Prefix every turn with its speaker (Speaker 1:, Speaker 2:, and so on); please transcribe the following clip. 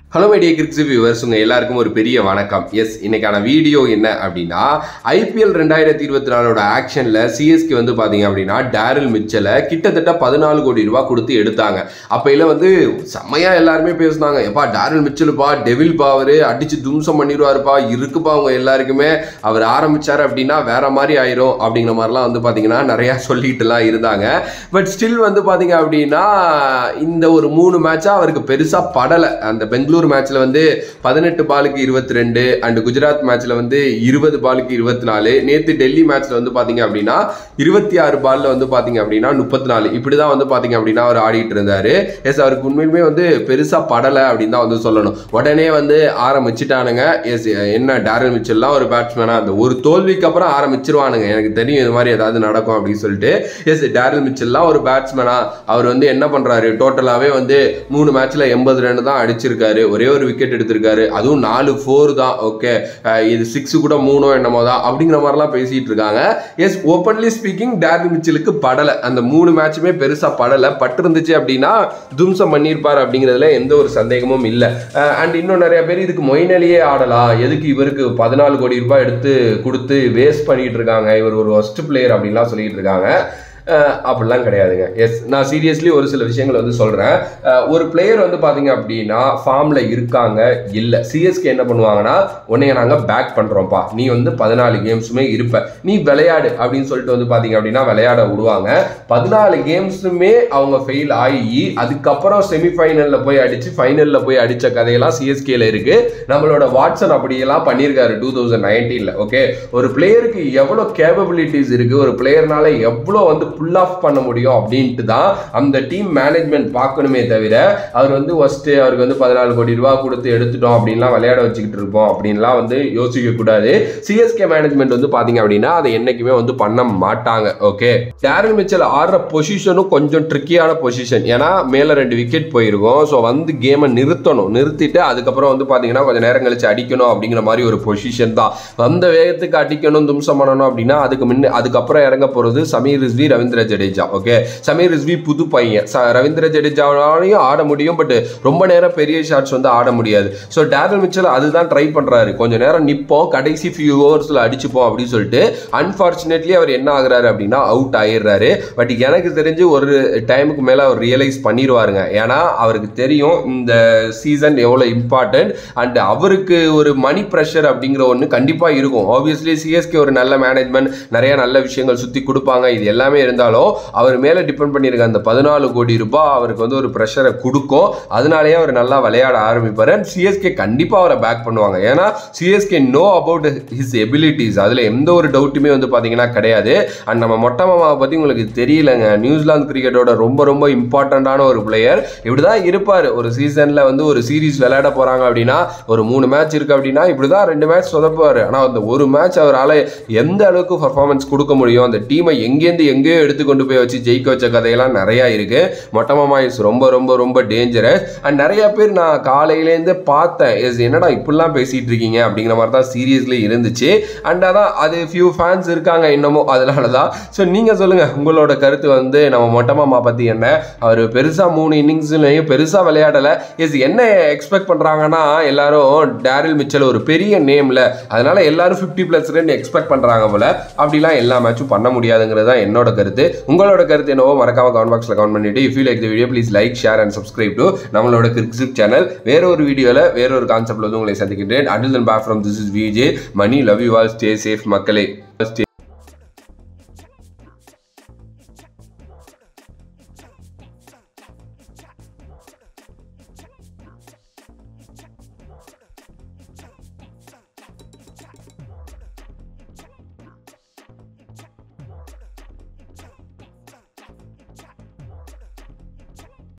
Speaker 1: hello my dear கிரிக்ஸ் viewers உங்கள் எல்லாருக்கும் ஒரு பெரிய வணக்கம் எஸ் இன்னைக்கான வீடியோ என்ன அப்படின்னா ஐபிஎல் ரெண்டாயிரத்தி இருபத்தி நாலோட ஆக்ஷனில் சிஎஸ்கே வந்து பார்த்தீங்க அப்படின்னா டேரில் மிச்சலை கிட்டத்தட்ட பதினாலு கோடி ரூபா கொடுத்து எடுத்தாங்க அப்பையில வந்து செம்மையாக எல்லாருமே பேசுனாங்க எப்பா டேரில் மிச்சலுப்பா டெவில் பாவர் அடிச்சு தும்சம் பண்ணிடுவாருப்பா இருக்குப்பா அவங்க எல்லாருக்குமே அவர் ஆரம்பிச்சார் அப்படின்னா வேற மாதிரி ஆயிரும் அப்படிங்கிற மாதிரிலாம் வந்து பார்த்தீங்கன்னா நிறையா சொல்லிட்டுலாம் இருந்தாங்க பட் ஸ்டில் வந்து பார்த்தீங்க அப்படின்னா இந்த ஒரு மூணு மேட்சாக அவருக்கு பெருசாக படலை அந்த பெங்களூர் மேட்ச்ல வந்து பதினெட்டு பாலுக்கு இருபத்தி ரெண்டு அண்ட் குஜராத் மேட்ச்ல வந்து இருபது பாலுக்கு இருபத்தி நாலு நேற்று டெல்லி மேட்ச்ல வந்து பார்த்தீங்க அப்படின்னா இருபத்தி ஆறு பால்ல வந்து பார்த்தீங்க அப்படின்னா முப்பத்தி நாலு இப்படி தான் வந்து பார்த்தீங்க அப்படின்னா அவர் ஆடிட்டு இருந்தாரு எஸ் அவருக்கு உண்மையிலுமே வந்து பெருசாக படலை அப்படின்னு தான் வந்து சொல்லணும் உடனே வந்து ஆரம்பிச்சிட்டானுங்க எஸ் என்ன டேரல் மிச்சல்லாம் ஒரு பேட்ஸ்மேனா அந்த ஒரு தோல்விக்கு அப்புறம் ஆரம்பிச்சிருவானுங்க எனக்கு தெரியும் இது மாதிரி ஏதாவது நடக்கும் அப்படின்னு சொல்லிட்டு எஸ் டேரல் மிச்சல்லாம் ஒரு பேட்ஸ்மேனா அவர் வந்து என்ன பண்றாரு டோட்டலாகவே வந்து மூணு மேட்ச்ல எண்பது ரன் தான் அடிச்சிருக்காரு ஒரே ஒரு விக்கெட் எடுத்திருக்காரு அதுவும் நாலு ஃபோர் தான் ஓகே இது சிக்ஸ் கூட மூணோ என்னமோ தான் அப்படிங்கிற மாதிரிலாம் பேசிட்டு இருக்காங்க எஸ் ஓப்பன்லி ஸ்பீக்கிங் டேரல் மிச்சலுக்கு படலை அந்த மூணு மேட்சுமே பெருசாக படலை பட்டிருந்துச்சு அப்படின்னா தும்சம் பண்ணியிருப்பார் அப்படிங்கிறதுல எந்த ஒரு சந்தேகமும் இல்லை அண்ட் இன்னும் நிறைய பேர் இதுக்கு மொயினலியே ஆடலாம் எதுக்கு இவருக்கு பதினாலு கோடி ரூபாய் எடுத்து கொடுத்து வேஸ்ட் பண்ணிட்டு இருக்காங்க இவர் ஒரு ஒஸ்ட் பிளேயர் அப்படின்லாம் சொல்லிட்டு இருக்காங்க அஹ் அப்படிலாம் கிடையாதுங்க எஸ் நான் சீரியஸ்லி ஒரு சில விஷயங்கள் வந்து சொல்கிறேன் ஒரு பிளேயர் வந்து பார்த்தீங்க அப்படின்னா ஃபார்மில் இருக்காங்க இல்லை சிஎஸ்கே என்ன பண்ணுவாங்கன்னா உன்னைய நாங்கள் பேக் பண்ணுறோம்ப்பா நீ வந்து பதினாலு கேம்ஸுமே இருப்ப நீ விளையாடு அப்படின்னு சொல்லிட்டு வந்து பார்த்தீங்க அப்படின்னா விளையாட விடுவாங்க பதினாலு கேம்ஸுமே அவங்க ஃபெயில் ஆகி அதுக்கப்புறம் செமிஃபைனலில் போய் அடித்து ஃபைனலில் போய் அடித்த கதையெல்லாம் சிஎஸ்கேல இருக்கு நம்மளோட வாட்சன் அப்படியெல்லாம் பண்ணியிருக்காரு டூ தௌசண்ட் நைன்டீனில் ஓகே ஒரு பிளேயருக்கு எவ்வளோ கேப்பபிலிட்டிஸ் இருக்குது ஒரு பிளேயர்னால எவ்வளோ வந்து புல் ஆஃப் பண்ண முடியும் அப்படின்ட்டு தான் அந்த டீம் மேனேஜ்மெண்ட் பார்க்கணுமே தவிர அவர் வந்து ஃபஸ்ட்டு அவருக்கு வந்து பதினாலு கோடி ரூபா கொடுத்து எடுத்துட்டோம் அப்படின்லாம் விளையாட வச்சுக்கிட்டு இருப்போம் அப்படின்லாம் வந்து யோசிக்க கூடாது சிஎஸ்கே மேனேஜ்மெண்ட் வந்து பார்த்தீங்க அப்படின்னா அதை என்னைக்குமே வந்து பண்ண மாட்டாங்க ஓகே டேரல் மிச்சல் ஆடுற பொசிஷனும் கொஞ்சம் ட்ரிக்கியான பொசிஷன் ஏன்னா மேலே ரெண்டு விக்கெட் போயிருக்கும் ஸோ வந்து கேமை நிறுத்தணும் நிறுத்திட்டு அதுக்கப்புறம் வந்து பார்த்தீங்கன்னா கொஞ்சம் நேரம் கழிச்சு அடிக்கணும் அப்படிங்கிற மாதிரி ஒரு பொசிஷன் தான் வந்த வேகத்துக்கு அடிக்கணும் தும்சம் பண்ணணும் அப்படின்னா அதுக்கு முன்ன அதுக்கப்புறம் இறங்க போகிறது சமீர் ரிஸ்வி ரவீந்திர ஜடேஜா ஓகே சமீர் ரிஸ்வி புது பையன் ச- ரவீந்திர ஜடேஜாவாலையும் ஆட முடியும் பட் ரொம்ப நேரம் பெரிய ஷாட்ஸ் வந்து ஆட முடியாது ஸோ டேரல் மிச்சல் அதுதான் ட்ரை பண்ணுறாரு கொஞ்சம் நேரம் நிற்போம் கடைசி ஃபியூ ஓவர்ஸில் அடிச்சுப்போம் அப்படின்னு சொல்லிட்டு அன்ஃபார்ச்சுனேட்லி அவர் என்ன ஆகுறாரு அப்படின்னா அவுட் ஆயிடுறாரு பட் எனக்கு தெரிஞ்சு ஒரு டைமுக்கு மேலே அவர் ரியலைஸ் பண்ணிடுவாருங்க ஏன்னா அவருக்கு தெரியும் இந்த சீசன் எவ்வளோ இம்பார்ட்டன்ட் அண்ட் அவருக்கு ஒரு மணி ப்ரெஷர் அப்படிங்கிற ஒன்று கண்டிப்பாக இருக்கும் ஆப்வியஸ்லி சிஎஸ்கே ஒரு நல்ல மேனேஜ்மெண்ட் நிறைய நல்ல விஷயங்கள் சுற்றி கொடுப்பாங்க இது எல்லாமே இருந்தாலும் அவர் மேலே டிபெண்ட் பண்ணியிருக்க அந்த பதினாலு கோடி ரூபாய் அவருக்கு வந்து ஒரு ப்ரெஷரை கொடுக்கும் அதனாலேயே அவர் நல்லா விளையாட ஆரம்பிப்பார் அண்ட் சிஎஸ்கே கண்டிப்பாக அவரை பேக் பண்ணுவாங்க ஏன்னா CSK know about his abilities அதில் எந்த ஒரு டவுட்டுமே வந்து பார்த்தீங்கன்னா கிடையாது அண்ட் நம்ம மொட்டை மாமாவை பற்றி உங்களுக்கு தெரியலங்க நியூசிலாந்து கிரிக்கெட்டோட ரொம்ப ரொம்ப இம்பார்ட்டண்ட்டான ஒரு பிளேயர் இப்படி தான் இருப்பார் ஒரு சீசனில் வந்து ஒரு சீரிஸ் விளையாட போகிறாங்க அப்படின்னா ஒரு மூணு மேட்ச் இருக்குது அப்படின்னா இப்படி தான் ரெண்டு மேட்ச் சொதப்புவார் ஆனால் அந்த ஒரு மேட்ச் அவரால் எந்த அளவுக்கு பர்ஃபார்மன்ஸ் கொடுக்க முடியும் அந்த டீமை எங்கேருந்து எங்கேயோ எடுத்து கொண்டு போய் வச்சு ஜெயிக்க வச்ச கதையெல்லாம் நிறையா இருக்குது மொட்டை மாமா இஸ் ரொம்ப ரொம்ப ரொம்ப டேஞ்சரஸ் அண்ட் நிறைய பேர் நான் காலையிலேருந்து பார்த்தேன் எஸ் என்னடா இப்படிலாம் பேசிகிட்டு இருக்கீங்க அப்படிங்கிற மாதிரி தான் சீரியஸ்லி இருந்துச்சு அண்ட் அதான் அது ஃபியூ ஃபேன்ஸ் இருக்காங்க இன்னமும் அதனால தான் ஸோ நீங்கள் சொல்லுங்கள் உங்களோட கருத்து வந்து நம்ம மொட்டை மாமா பற்றி என்ன அவர் பெருசாக மூணு இன்னிங்ஸ்லையும் பெருசாக விளையாடலை எஸ் என்ன எக்ஸ்பெக்ட் பண்ணுறாங்கன்னா எல்லாரும் டேரில் மிச்சல் ஒரு பெரிய நேமில் அதனால எல்லாரும் ஃபிஃப்டி ப்ளஸ் ரன் எக்ஸ்பெக்ட் பண்ணுறாங்க போல அப்படிலாம் எல்லா மேட்சும் பண்ண முடியாதுங்கிறது தான் என்னோட கருத்து உங்களோட கருத்து என்னவோ மறக்காம கமெண்ட் பாக்ஸில் கமெண்ட் பண்ணிட்டு if you like the video please like share and subscribe to நம்மளோட கிரிக்ஸிப் சேனல் வேற ஒரு வீடியோவில் வேற ஒரு கான்செப்ட்ல வந்து உங்களை சந்திக்கின்றேன் until then back from this is VJ Mani love you all stay safe மக்களே Stay